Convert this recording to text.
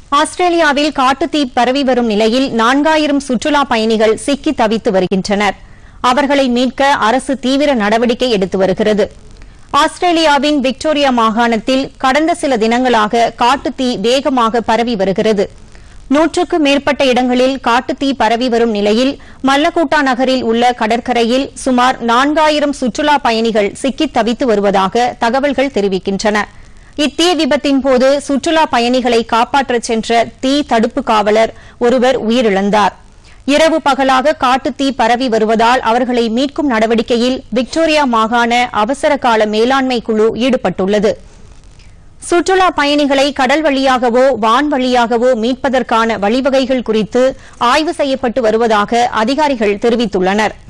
ஆஸ்திரேலியாவில் காட்டுத்தீ பரவி வரும் நிலையில் நான்காயிரம் சுற்றுலா பயணிகள் சிக்கி தவித்து வருகின்றனர் அவர்களை மீட்க அரசு தீவிர நடவடிக்கை எடுத்து வருகிறது ஆஸ்திரேலியாவின் விக்டோரியா மாகாணத்தில் கடந்த சில தினங்களாக காட்டுத்தீ வேகமாக பரவி வருகிறது நூற்றுக்கும் மேற்பட்ட இடங்களில் காட்டுத்தீ பரவி வரும் நிலையில் மல்லக்கூட்டா நகரில் உள்ள கடற்கரையில் சுமார் நான்காயிரம் சுற்றுலா பயணிகள் சிக்கித் தவித்து வருவதாக தகவல்கள் தெரிவிக்கின்றன இத்தீ விபத்தின் போது சுற்றுலா பயணிகளை காப்பாற்றச் சென்ற தீ தடுப்பு காவலர் ஒருவர் உயிரிழந்தார் இரவு பகலாக காட்டுத்தீ பரவி வருவதால் அவர்களை மீட்கும் நடவடிக்கையில் விக்டோரியா மாகாண அவசர கால மேலாண்மை குழு ஈடுபட்டுள்ளது சுற்றுலா பயணிகளை கடல் வழியாகவோ வான் வழியாகவோ மீட்பதற்கான வழிவகைகள் குறித்து ஆய்வு செய்யப்பட்டு வருவதாக அதிகாரிகள் தெரிவித்துள்ளனா்